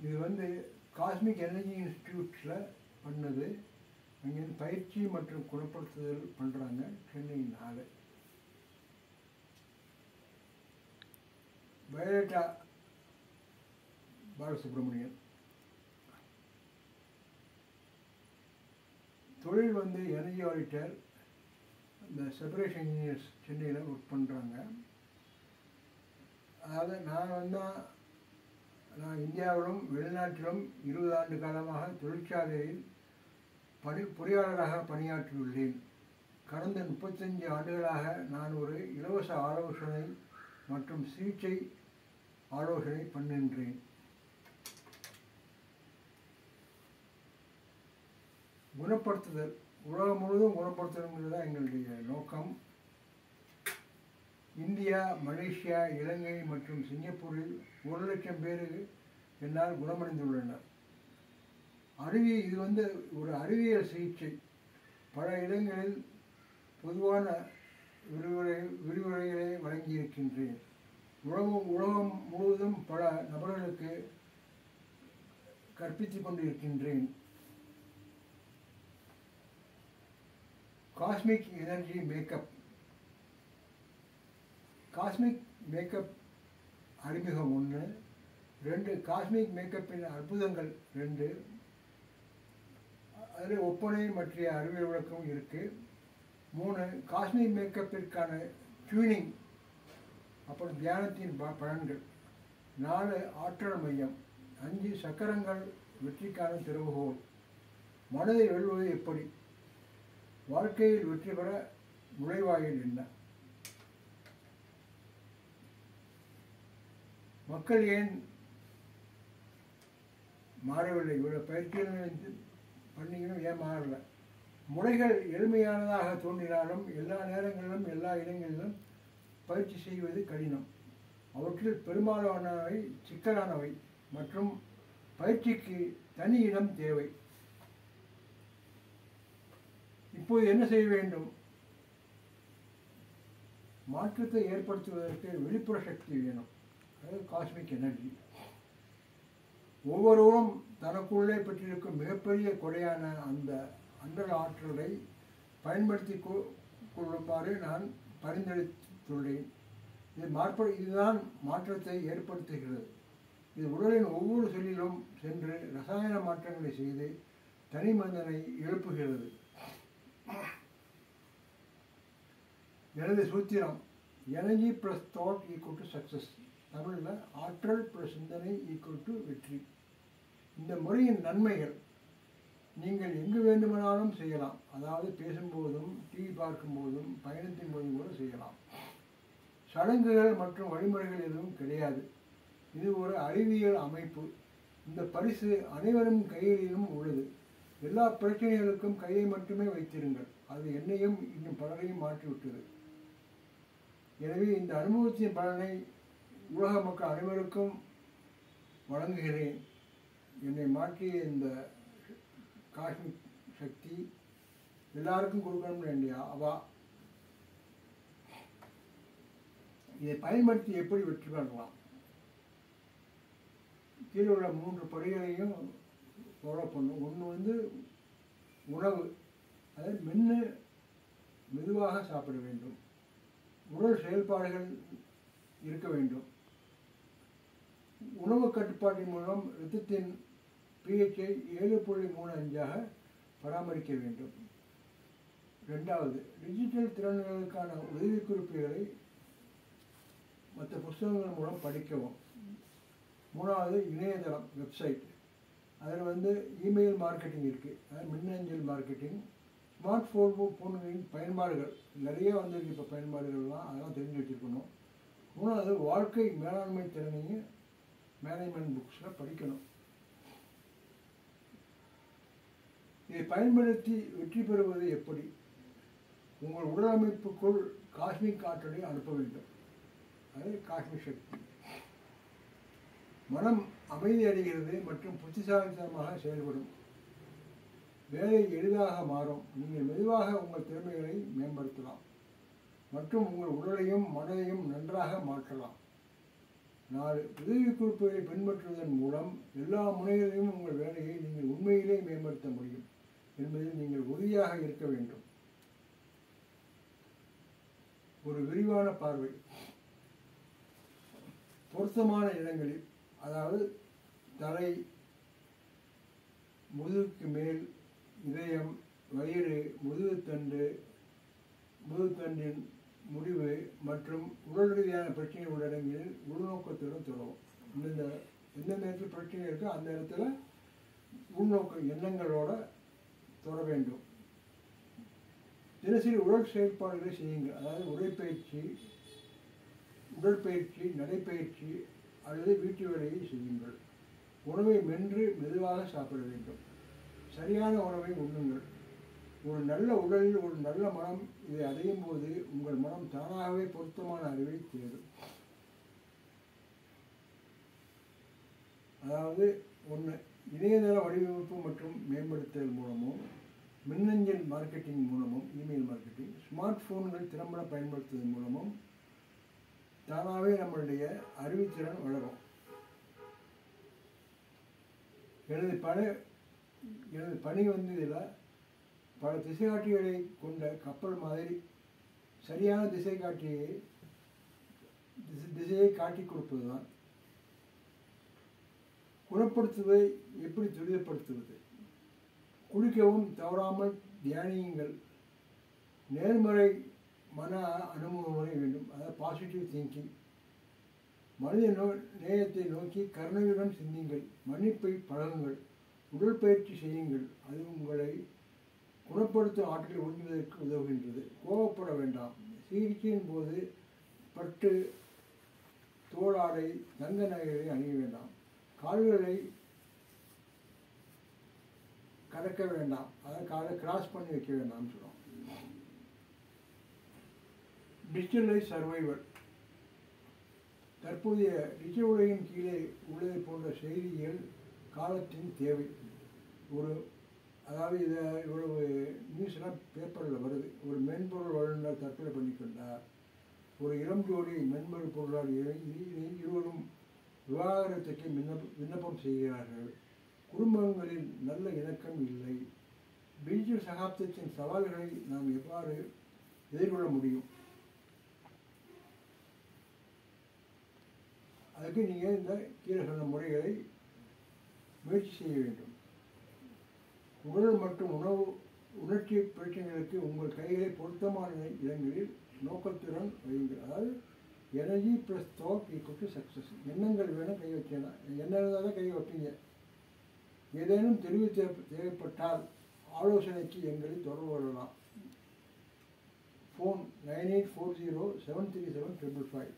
இது வந்து cosmic energy இன்ஸ்டியூட்டில் பண்ணது அங்கேருந்து பயிற்சி மற்றும் குணப்படுத்துதல் பண்ணுறாங்க சென்னை நாலு வயலட்டா பாலசுப்ரமணியன் தொழில் வந்து எனர்ஜி ஆடிட்டர் இந்த செப்பரேஷன் இன்ஜினியர்ஸ் சென்னையில் ஒர்க் பண்ணுறாங்க அதாவது நான் வந்து நான் இந்தியாவிலும் வெளிநாட்டிலும் இருபது ஆண்டு காலமாக தொழிற்சாலையில் பணி பொறியாளராக பணியாற்றியுள்ளேன் கடந்த முப்பத்தஞ்சு ஆண்டுகளாக நான் ஒரு இலவச ஆலோசனை மற்றும் சிகிச்சை ஆலோசனை பண்ணுகின்றேன் குணப்படுத்துதல் உலகம் முழுவதும் குணப்படுத்தணுங்கிறது தான் எங்களுடைய நோக்கம் இந்தியா மலேசியா இலங்கை மற்றும் சிங்கப்பூரில் ஒரு லட்சம் பேர் என்னால் குணமடைந்துள்ளனர் அறிவியல் இது வந்து ஒரு அறிவியல் சிகிச்சை பல இடங்களில் பொதுவான விரிவுரை விரிவுரைகளை வழங்கியிருக்கின்றேன் உலகம் உலகம் முழுவதும் பல நபர்களுக்கு கற்பித்துக் கொண்டிருக்கின்றேன் cosmic energy makeup cosmic makeup அறிமுகம் ஒன்று ரெண்டு காஸ்மிக் மேக்கப்பின் அற்புதங்கள் ரெண்டு அதில் ஒப்பனை பற்றிய அறிவியல் விளக்கம் இருக்குது மூணு காஸ்மிக் மேக்கப்பிற்கான டியூனிங் அப்புறம் தியானத்தின் ப பலன்கள் நாலு ஆற்றல் மையம் அஞ்சு சக்கரங்கள் வெற்றிக்கான திறவுகோல் மனதை வெல்வது எப்படி வாழ்க்கையில் வெற்றி பெற நுழைவாயில் என்ன மக்கள் ஏன் மாறவில்லை இவ்வளோ பயிற்சிகள் பண்ணிக்கணும் ஏன் மாறல முறைகள் எளிமையானதாக தோன்றினாலும் எல்லா நேரங்களிலும் எல்லா இடங்களிலும் பயிற்சி செய்வது கடினம் அவற்றில் பெரும்பாலானவை சிக்கலானவை மற்றும் பயிற்சிக்கு தனி இடம் தேவை இப்போது என்ன செய்ய வேண்டும் மாற்றத்தை ஏற்படுத்துவதற்கு வெளிப்புற சக்தி வேணும் அதாவது காஸ்மிக் எனர்ஜி ஒவ்வொருவரும் தனக்குள்ளே பெற்றிருக்கும் மிகப்பெரிய கொடையான அந்த அண்டல் ஆற்றலை பயன்படுத்தி கொ- கொள்ளுமாறு நான் பரிந்துரைத்துள்ளேன் இது மாற்ப இதுதான் மாற்றத்தை ஏற்படுத்துகிறது இது உடலின் ஒவ்வொரு செல்லிலும் சென்று ரசாயன மாற்றங்களை செய்து தனி மனிதனை எழுப்புகிறது எனது சூத்திரம் energy plus thought equal to success தமிழில் ஆற்றல் ப்ளஸ் சிந்தனை ஈக்குவல் டு வெற்றி இந்த முறையின் நன்மைகள் நீங்கள் எங்கு வேண்டுமானாலும் செய்யலாம் அதாவது பேசும்போதும் டிவி பார்க்கும்போதும் பயணத்தின் போதும் கூட செய்யலாம் சடங்குகள் மற்றும் வழிமுறைகள் எதுவும் கிடையாது இது ஒரு அறிவியல் அமைப்பு இந்த பரிசு அனைவரும் கையிலும் உள்ளது எல்லா பிரச்சனைகளுக்கும் கையை மட்டுமே வைத்திருங்கள் அது என்னையும் இன்னும் பலரையும் மாற்றிவிட்டது எனவே இந்த அனுபவத்தின் பலனை உலக மக்கள் அனைவருக்கும் வழங்குகிறேன் என்னை மாற்றிய இந்த காஷ்மீர் சக்தி எல்லாருக்கும் கொடுக்கணும்னு வேண்டிய அவா இதை பயன்படுத்தி எப்படி வெற்றி பெறலாம் கீழே உள்ள மூன்று படிகளையும் ஃபாலோ பண்ணும் ஒன்று வந்து உணவு அதாவது மென்று மெதுவாக சாப்பிட வேண்டும் உடல் செயல்பாடுகள் இருக்க வேண்டும் உணவு கட்டுப்பாட்டின் மூலம் இரத்தத்தின் பிஹெச்சை ஏழு புள்ளி மூணு அஞ்சாக பராமரிக்க வேண்டும் ரெண்டாவது டிஜிட்டல் திறன்களுக்கான உதவிக்குறிப்புகளை மற்ற புஸ்தகங்கள் மூலம் படிக்கவும் மூணாவது இணையதளம் வெப்சைட் அதில் வந்து இமெயில் மார்க்கெட்டிங் இருக்குது அதாவது மின்னஞ்சல் மார்க்கெட்டிங் ஸ்மார்ட் ஃபோன் ஃபோன்களின் பயன்பாடுகள் நிறைய வந்திருக்கு இப்போ பயன்பாடுகள்லாம் அதெல்லாம் தெரிஞ்சு வச்சுருக்கணும் மூணாவது வாழ்க்கை மேலாண்மை திறனையும் மேனேஜ்மெண்ட் புக்ஸில் படிக்கணும் இதை பயன்படுத்தி வெற்றி பெறுவது எப்படி உங்கள் உடலமைப்புக்குள் காஸ்மிக் ஆற்றலை அனுப்ப வேண்டும் அது காஸ்மிக் சக்தி மனம் அமைதி அடைகிறது மற்றும் புத்திசாலித்தனமாக செயல்படும் வேலை எளிதாக மாறும் நீங்கள் மெதுவாக உங்கள் திறமைகளை மேம்படுத்தலாம் மற்றும் உங்கள் உடலையும் மனதையும் நன்றாக மாற்றலாம் நாலு உதவி குறிப்புகளை பின்பற்றுவதன் மூலம் எல்லா முனைகளிலும் உங்கள் வேலையை நீங்கள் உண்மையிலே மேம்படுத்த முடியும் என்பதில் நீங்கள் உறுதியாக இருக்க வேண்டும் ஒரு விரிவான பார்வை பொருத்தமான இடங்களில் அதாவது தலை முதுகுக்கு மேல் இதயம் வயிறு முதுகுத்தண்டு முதுகுத்தண்டின் முடிவு மற்றும் உடல் ரீதியான பிரச்சனை உள்ள இடங்களில் உள்நோக்கத்துடன் தொடரும் இந்தந்த எந்தெந்த இடத்துல பிரச்சனை இருக்கோ அந்த இடத்துல உள்நோக்க எண்ணங்களோட தொட வேண்டும் தினசரி உடல் செயல்பாடுகளை செய்யுங்கள் அதாவது உடற்பயிற்சி உடற்பயிற்சி நடைப்பயிற்சி அல்லது வீட்டு வேலையை செய்யுங்கள் உணவை மென்று மெதுவாக சாப்பிட வேண்டும் சரியான உணவை உண்ணுங்கள் ஒரு நல்ல உடலில் ஒரு நல்ல மனம் இதை அடையும் போது உங்கள் மனம் தானாகவே பொருத்தமான அறிவை தேடும் அதாவது ஒன்று இணையதள வடிவமைப்பு மற்றும் மேம்படுத்துதல் மூலமும் மின்னஞ்சல் மார்க்கெட்டிங் மூலமும் இமெயில் மார்க்கெட்டிங் ஸ்மார்ட் ஃபோன்கள் திறம்பட பயன்படுத்துவதன் மூலமும் தானாகவே நம்மளுடைய அறிவுத்திறன் வளரும் எனது பணி எனது பணி வந்து இதில் பல திசைகாட்டிகளை கொண்ட கப்பல் மாதிரி சரியான திசை காட்டியை திசை திசையை காட்டி கொடுப்பது தான் குணப்படுத்துவதை எப்படி துரிதப்படுத்துவது குளிக்கவும் தவறாமல் தியானியுங்கள் நேர்மறை மன அனுபவங்களை வேண்டும் அதாவது பாசிட்டிவ் திங்கிங் மனித நோ நேயத்தை நோக்கி கருணையுடன் சிந்தியுங்கள் மன்னிப்பை பழகுங்கள் உடற்பயிற்சி செய்யுங்கள் அது உங்களை குணப்படுத்தும் ஆற்றலை உறிஞ்சுவதற்கு உதவுகின்றது கோபப்பட வேண்டாம் சிகிச்சையின் போது பட்டு தோளாடை தங்க நகைகளை அணிய வேண்டாம் கால்களை கடக்க வேண்டாம் அதாவது காலை கிராஸ் பண்ணி வைக்க வேண்டாம்னு சொல்லுவோம் டிஜிட்டலைஸ் சர்வைவர் தற்போதைய டிஜிட்டல் உலகின் கீழே உள்ளதை போன்ற செய்திகள் காலத்தின் தேவை ஒரு அதாவது இதை இவ்வளவு நியூஸ்லாம் பேப்பரில் வருது ஒரு மென்பொருள் வல்லுநர் தற்கொலை பண்ணிக்கொண்டார் ஒரு இளம் ஜோடி மென்பொருள் பொருளாளர் இருவரும் விவாகரத்துக்கு விண்ணப்ப விண்ணப்பம் செய்கிறார்கள் குடும்பங்களில் நல்ல இணக்கம் இல்லை டிஜிட்டல் சகாப்தத்தின் சவால்களை நாம் எவ்வாறு எதிர்கொள்ள முடியும் அதுக்கு நீங்கள் இந்த கீழே சொன்ன முறைகளை முயற்சி செய்ய வேண்டும் உடல் மற்றும் உணவு உணர்ச்சி பிரச்சனைகளுக்கு உங்கள் கைகளை பொருத்தமான இடங்களில் நோக்கத்துடன் வையுங்கள் அதாவது energy plus thought equal to success எண்ணங்கள் வேணும் கை வச்சேன்னா எண்ணம் இருந்தால் தான் கை வைப்பீங்க ஏதேனும் தெரிவு தேவை தேவைப்பட்டால் ஆலோசனைக்கு எங்களை தொடர்பு கொள்ளலாம் phone nine eight four zero seven three seven triple five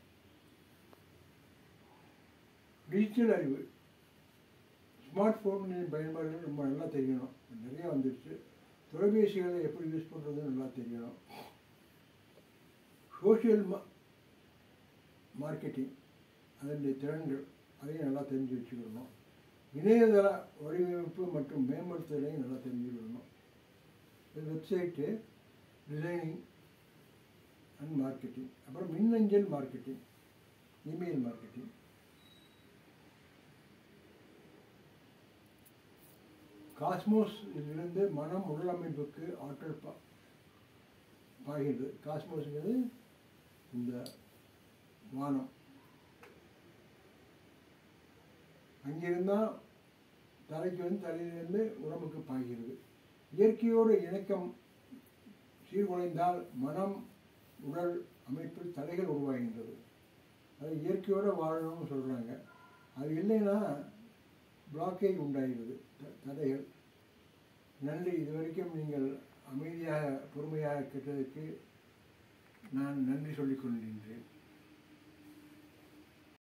digital அறிவு ஸ்மார்ட் ஃபோனின் பயன்பாடுகள் ரொம்ப நல்லா தெரியணும் நிறையா வந்துடுச்சு தொலைபேசிகளை எப்படி யூஸ் பண்ணுறது நல்லா தெரியணும் சோஷியல் மா மார்க்கெட்டிங் அதனுடைய திறன்கள் அதையும் நல்லா தெரிஞ்சு வச்சுக்கணும் இணையதள வடிவமைப்பு மற்றும் மேம்படுத்துதலையும் நல்லா தெரிஞ்சுக்கணும் வெப்சைட்டு டிசைனிங் அண்ட் மார்க்கெட்டிங் அப்புறம் மின்னஞ்சல் மார்க்கெட்டிங் இமெயில் மார்க்கெட்டிங் காஸ்மோஸ் இதிலிருந்து மனம் உடல் அமைப்புக்கு ஆற்றல் பா பாய்கிறது காஸ்மோஸுங்கிறது இந்த வானம் அங்கிருந்தால் தலைக்கு வந்து தலையிலிருந்து உடம்புக்கு பாய்கிறது இயற்கையோடு இணக்கம் சீர்குலைந்தால் மனம் உடல் அமைப்பில் தடைகள் உருவாகின்றது அது இயற்கையோடு வாழணும்னு சொல்கிறாங்க அது இல்லைன்னா பிளாக்கேஜ் உண்டாகிறது த- தடைகள் நன்றி இதுவரைக்கும் நீங்கள் அமைதியாக பொறுமையாக கேட்டதற்கு நான் நன்றி சொல்லிக் கொள்கின்றேன்